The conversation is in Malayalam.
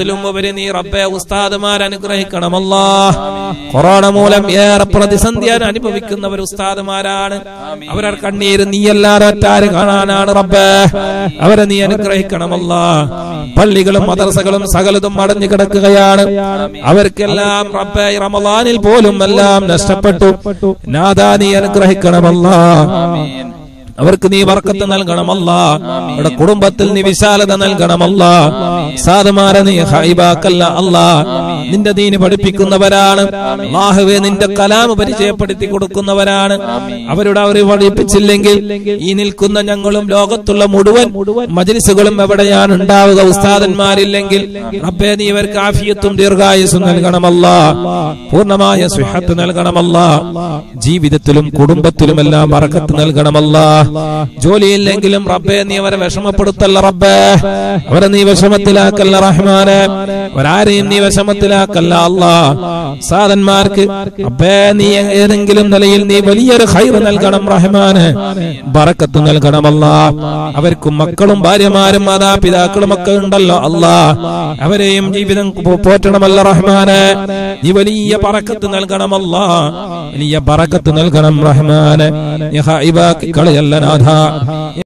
എല്ലാത്തിലും ഉപരി നീ റബ്ബെ ഉസ്താദുമാർ അനുഗ്രഹിക്കണമല്ലാ കൊറോണ മൂലം ഏറെ പ്രതിസന്ധി അനുഭവിക്കുന്നവർ ഉസ്താദുമാരാണ് അവരുടെ കണ്ണീര് നീയല്ലാതെ ഒറ്റാര് കാണാനാണ് റബ്ബെ അവരെ നീ അനുഗ്രഹിക്കണമല്ല പള്ളികളും മദ്രസകളും സകലതും അടഞ്ഞു കിടക്കുകയാണ് അവർക്കെല്ലാം റബ്ബെ ഈ റമദാനിൽ പോലും എല്ലാം നഷ്ടപ്പെട്ടു നാദാ നീ അനുഗ്രഹിക്കണമല്ല അവർക്ക് നീ വർക്കത്ത് നൽകണമല്ല അവരുടെ കുടുംബത്തിൽ നീ വിശാലത നൽകണമല്ല സാധുമാരെ നീ ഹൈബാക്കല്ല അല്ല നിന്റെ ദീന് പഠിപ്പിക്കുന്നവരാണ് അല്ലാഹുവേ നിന്റെ കലാമ് പരിചയപ്പെടുത്തി കൊടുക്കുന്നവരാണ് അവരുടെ അവർ പഠിപ്പിച്ചില്ലെങ്കിൽ ഈ നിൽക്കുന്ന ഞങ്ങളും ലോകത്തുള്ള മുഴുവൻ മജ്ലിസുകളും എവിടെയാണ് ഉണ്ടാവുക ഉസ്താദന്മാരില്ലെങ്കിൽ റബ്ബേ നീ ഇവർക്ക് ആഫിയത്തും ദീർഘായുസും നൽകണമല്ല പൂർണ്ണമായ സുഹത്ത് നൽകണമല്ല ജീവിതത്തിലും കുടുംബത്തിലുമെല്ലാം മറക്കത്ത് നൽകണമല്ല ജോലിയില്ലെങ്കിലും റബ്ബെ നീ അവരെ വിഷമപ്പെടുത്തല്ല റബ്ബേ അവരെ നീ വിഷമത്തിലാക്കല്ല റഹ്മാനെ അവരാരെയും നീ വിഷമത്തിലാക്കല്ല അല്ലാ സാധന്മാർക്ക് റബ്ബേ നീ ഏതെങ്കിലും നിലയിൽ നീ വലിയൊരു ഹൈറ് നൽകണം റഹ്മാന് ബറക്കത്ത് നൽകണമല്ല അവർക്കും മക്കളും ഭാര്യമാരും മാതാപിതാക്കളും ഒക്കെ ഉണ്ടല്ലോ അല്ലാ അവരെയും ജീവിതം പോ- പോറ്റണമല്ല റഹ്മാനെ നീ വലിയ പറക്കത്ത് നൽകണമല്ല വലിയ പറക്കത്ത് നൽകണം റഹ്മാനെ നീ ഹൈബാക്കി കളയല്ല നാഥ